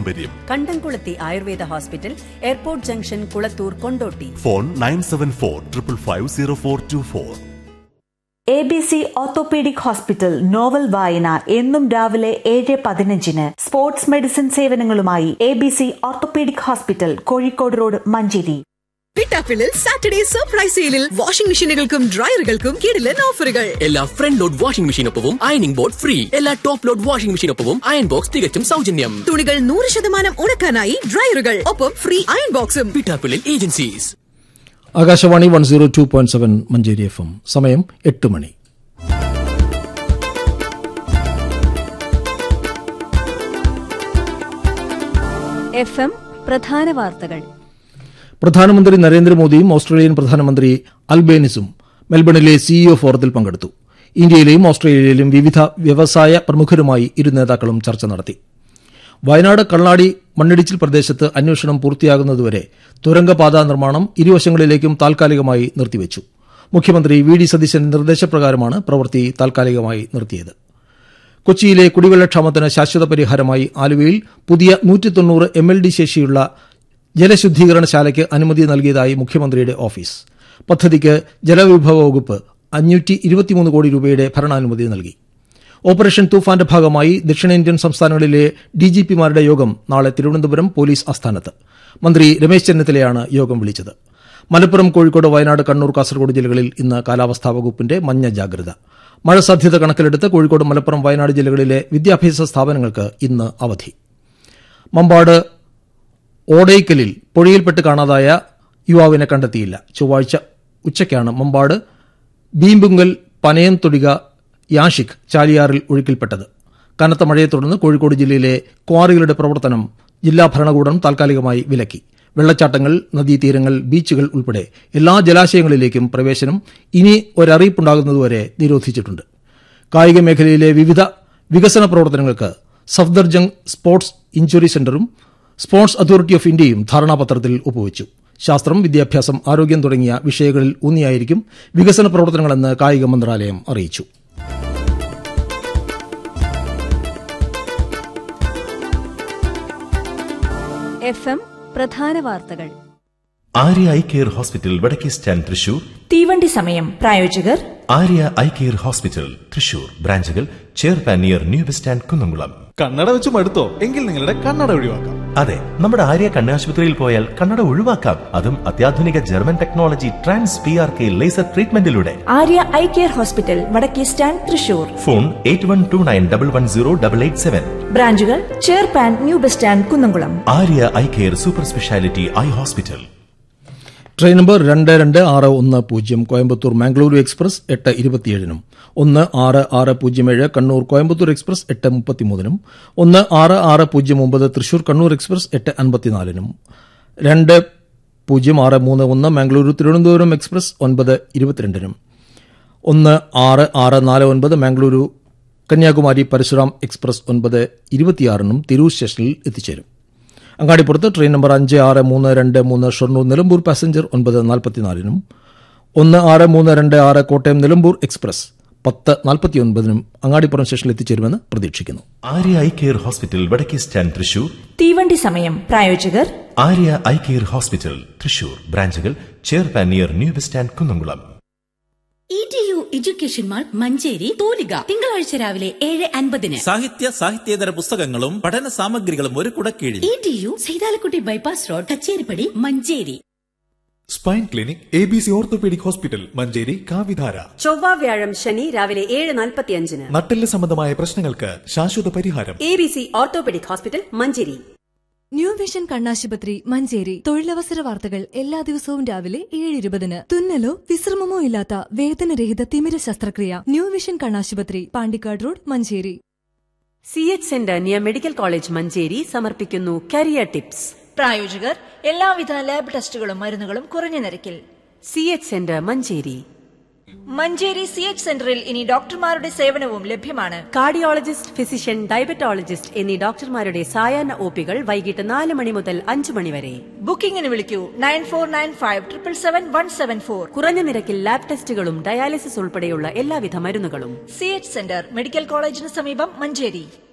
പാരമ്പര്യം Kandamkulathi Ayurveda hospital airport junction Kulathur Kondotty phone nine seven four triple five zero four two four A B C orthopaedic hospital novel വായന എന്നും രാവിലെ ഏഴ് പതിനഞ്ചിന് sports medicine സേവനങ്ങളുമായി A B C orthopaedic hospital Kozhikode road Manjeri Pittappillil Saturday surprise സെയിലിൽ washing മെഷീനുകൾക്കും ഡ്രയറുകൾക്കും കിടിലൻ ഓഫറുകൾ എല്ലാ ഫ്രണ്ട് ലോഡ് വാഷിംഗ് മെഷീനൊപ്പവും അയണിംഗ് ബോർഡ് ഫ്രീ എല്ലാ ടോപ്പ് ലോഡ് വാഷിംഗ് മെഷീനൊപ്പവും അയൺ ബോക്സ് തികച്ചും സൗജന്യം തുണികൾ നൂറ് ശതമാനം ഉണക്കാനായി ഡ്രയറുകൾ ഒപ്പം ഫ്രീ അയൺ ബോക്സും Pittappillil agencies Akashvani one zero two point seven Manjeri F M സമയം എട്ട് മണി എഫ് എം പ്രധാന വാർത്തകൾ പ്രധാനമന്ത്രി നരേന്ദ്രമോദിയും ഓസ്ട്രേലിയൻ പ്രധാനമന്ത്രി അൽബേനിസും മെൽബണിലെ സിഇഒ ഫോറത്തിൽ പങ്കെടുത്തു ഇന്ത്യയിലെയും ഓസ്ട്രേലിയയിലെയും വിവിധ വ്യവസായ പ്രമുഖരുമായി ഇരു നേതാക്കളും ചർച്ച നടത്തി വയനാട് കള്ളാടി മണ്ണിടിച്ചിൽ പ്രദേശത്ത് അന്വേഷണം പൂർത്തിയാകുന്നതുവരെ തുരങ്കപാത നിർമ്മാണം ഇരുവശങ്ങളിലേക്കും താൽക്കാലികമായി നിർത്തിവച്ചു മുഖ്യമന്ത്രി വി ഡി സതീശന്റെ നിർദ്ദേശപ്രകാരമാണ് പ്രവൃത്തി താൽക്കാലികമായി നിർത്തിയത് കൊച്ചിയിലെ കുടിവെള്ളക്ഷാമത്തിന് ശാശ്വത പരിഹാരമായി ആലുവയിൽ പുതിയ നൂറ്റി തൊണ്ണൂറ് എം എൽ ഡി ശേഷിയുള്ള ജലശുദ്ധീകരണശാലയ്ക്ക് അനുമതി നൽകിയതായി മുഖ്യമന്ത്രിയുടെ ഓഫീസ് പദ്ധതിക്ക് ജലവിഭവ വകുപ്പ് അഞ്ഞൂറ്റി ഇരുപത്തിമൂന്ന് കോടി രൂപയുടെ ഭരണാനുമതി നൽകി ഓപ്പറേഷൻ തൂഫാന്റെ ഭാഗമായി ദക്ഷിണേന്ത്യൻ സംസ്ഥാനങ്ങളിലെ ഡിജിപിമാരുടെ യോഗം നാളെ തിരുവനന്തപുരം പോലീസ് ആസ്ഥാനത്ത് മന്ത്രി രമേശ് ചെന്നിത്തലയാണ് യോഗം വിളിച്ചത് മലപ്പുറം കോഴിക്കോട് വയനാട് കണ്ണൂർ കാസർഗോഡ് ജില്ലകളിൽ ഇന്ന് കാലാവസ്ഥാ വകുപ്പിന്റെ മഞ്ഞ ജാഗ്രത മഴ സാധ്യത കണക്കിലെടുത്ത് കോഴിക്കോട് മലപ്പുറം വയനാട് ജില്ലകളിലെ വിദ്യാഭ്യാസ സ്ഥാപനങ്ങൾക്ക് ഇന്ന് അവധി മമ്പാട് ഓടയിക്കലിൽ പുഴയിൽപ്പെട്ട് കാണാതായ യുവാവിനെ കണ്ടെത്തിയില്ല ചൊവ്വാഴ്ച ഉച്ചയ്ക്കാണ് മമ്പാട് ബീമ്പുങ്കൽ പനയം തൊടിക യാഷിഖ് ചാലിയാറിൽ ഒഴുക്കിൽപ്പെട്ടത് കനത്ത മഴയെ തുടർന്ന് കോഴിക്കോട് ജില്ലയിലെ ക്വാറികളുടെ പ്രവർത്തനം ജില്ലാ ഭരണകൂടം താൽക്കാലികമായി വിലക്കി വെള്ളച്ചാട്ടങ്ങൾ നദീതീരങ്ങൾ ബീച്ചുകൾ ഉൾപ്പെടെ എല്ലാ ജലാശയങ്ങളിലേക്കും പ്രവേശനം ഇനി ഒരറിയിപ്പുണ്ടാകുന്നതുവരെ നിരോധിച്ചിട്ടുണ്ട് കായിക മേഖലയിലെ വിവിധ വികസന പ്രവർത്തനങ്ങൾക്ക് സഫ്ദർജംഗ് സ്പോർട്സ് ഇഞ്ചുറി സെന്ററും സ്പോർട്സ് അതോറിറ്റി ഓഫ് ഇന്ത്യയും ധാരണാപത്രത്തിൽ ഒപ്പുവച്ചു ശാസ്ത്രം വിദ്യാഭ്യാസം ആരോഗ്യം തുടങ്ങിയ വിഷയങ്ങളിൽ ഊന്നിയായിരിക്കും വികസന പ്രവർത്തനങ്ങളെന്ന് കായിക മന്ത്രാലയം അറിയിച്ചു എഫ് എം പ്രധാന വാർത്തകൾ ആര്യ ഐ കെയർ ഹോസ്പിറ്റൽ വടക്കേ സ്റ്റാൻഡ് തൃശൂർ തീവണ്ടി സമയം പ്രായോജകർ Arya eye care hospital Thrissur ബ്രാഞ്ചുകൾ ചെയർപാൻ near new bus stand Kunnamkulam കണ്ണട വെച്ച് മടുത്തോ എങ്കിൽ നിങ്ങളുടെ കണ്ണട ഒഴിവാക്കാം അതെ നമ്മുടെ ആര്യ കണ്ണാശുപത്രിയിൽ പോയാൽ കണ്ണട ഒഴിവാക്കാം അതും അത്യാധുനിക German technology trans P R K laser ട്രീറ്റ്മെന്റിലൂടെ ആര്യ ഐ കെയർ ഹോസ്പിറ്റൽ വടക്കേ stand Thrissur phone eight one two nine double one zero double eight seven ബ്രാഞ്ചുകൾ ചെയർപാൻ new bus stand Kunnamkulam Arya eye care super speciality eye hospital train number രണ്ട് രണ്ട് ആറ് ഒന്ന് പൂജ്യം Coimbatore Mangaluru express എട്ട് ഇരുപത്തിയേഴിനും ഒന്ന് ആറ് ആറ് പൂജ്യം ഏഴ് കണ്ണൂർ കോയമ്പത്തൂർ എക്സ്പ്രസ് എട്ട് മുപ്പത്തിമൂന്നിനും ഒന്ന് ആറ് ആറ് പൂജ്യം ഒമ്പത് തൃശൂർ കണ്ണൂർ എക്സ്പ്രസ് എട്ട് അൻപത്തിനാലിനും രണ്ട് പൂജ്യം ആറ് മൂന്ന് ഒന്ന് മാംഗ്ലൂരു തിരുവനന്തപുരം എക്സ്പ്രസ് ഒൻപത് ഇരുപത്തിരണ്ടിനും ഒന്ന് ആറ് ആറ് നാല് ഒൻപത് മാംഗ്ലൂരു കന്യാകുമാരി പരശുറാം എക്സ്പ്രസ് ഒൻപത് ഇരുപത്തിയാറിനും തിരൂർ സ്റ്റേഷനിൽ എത്തിച്ചേരും അങ്ങാടിപ്പുറത്ത് ട്രെയിൻ നമ്പർ അഞ്ച് ആറ് മൂന്ന് രണ്ട് മൂന്ന് ഷൊർണൂർ നിലമ്പൂർ പാസഞ്ചർ ഒൻപത് നാൽപ്പത്തിനാലിനും ഒന്ന് ആറ് മൂന്ന് രണ്ട് ആറ് കോട്ടയം നിലമ്പൂർ എക്സ്പ്രസ് പത്ത് നാൽപ്പത്തിയൊൻപതിനും അങ്ങാടിപ്പുറം സ്റ്റേഷനിൽ എത്തിച്ചേരുമെന്ന് പ്രതീക്ഷിക്കുന്നു ആര്യ ഐ കെയർ ഹോസ്പിറ്റൽ വടക്കേ സ്റ്റാൻഡ് തൃശൂർ തീവണ്ടി സമയം പ്രായോജകർ Arya eye care hospital Thrissur ബ്രാഞ്ചുകൾ ചെയർപാൻ near new bus stand Kunnamkulam E T U education mall Manjeri തോലിക തിങ്കളാഴ്ച രാവിലെ ഏഴ് അൻപതിന് സാഹിത്യ സാഹിത്യേതര പുസ്തകങ്ങളും പഠന സാമഗ്രികളും ഒരു കുടക്കീഴിൽ E T U Saithalakutty bypass road Kacheripadi Manjeri spine clinic A B C orthopaedic hospital Manjeri കാവിധാര ചൊവ്വ വ്യാഴം ശനി രാവിലെ ഏഴ് നാൽപ്പത്തിയഞ്ചിന് നട്ടെല്ല് സംബന്ധമായ പ്രശ്നങ്ങൾക്ക് ശാശ്വത പരിഹാരം A B C orthopaedic hospital Manjeri new vision കണ്ണാശുപത്രി മഞ്ചേരി തൊഴിലവസര വാർത്തകൾ എല്ലാ ദിവസവും രാവിലെ ഏഴ് ഇരുപതിന് തുന്നലോ വിശ്രമമോ ഇല്ലാത്ത വേദനരഹിത തിമിര ശസ്ത്രക്രിയ ന്യൂ വിഷൻ കണ്ണാശുപത്രി Pandikkad road Manjeri C H centre near medical college Manjeri സമർപ്പിക്കുന്നു കരിയർ ടിപ്സ് പ്രായോജകർ എല്ലാവിധ ലാബ് ടെസ്റ്റുകളും മരുന്നുകളും കുറഞ്ഞ നിരക്കിൽ C H centre Manjeri Manjeri C H സെന്ററിൽ ഇനി ഡോക്ടർമാരുടെ സേവനവും ലഭ്യമാണ് കാർഡിയോളജിസ്റ്റ് ഫിസിഷ്യൻ ഡയബറ്റോളജിസ്റ്റ് എന്നീ ഡോക്ടർമാരുടെ സായാഹ്ന ഒപികൾ വൈകിട്ട് നാല് മണി മുതൽ അഞ്ചു മണി വരെ ബുക്കിംഗിന് വിളിക്കൂ nine four nine five triple seven one seven four കുറഞ്ഞ നിരക്കിൽ ലാബ് ടെസ്റ്റുകളും ഡയാലിസിസ് ഉൾപ്പെടെയുള്ള എല്ലാവിധ മരുന്നുകളും സി എച്ച് സെന്റർ മെഡിക്കൽ കോളേജിന് സമീപം മഞ്ചേരി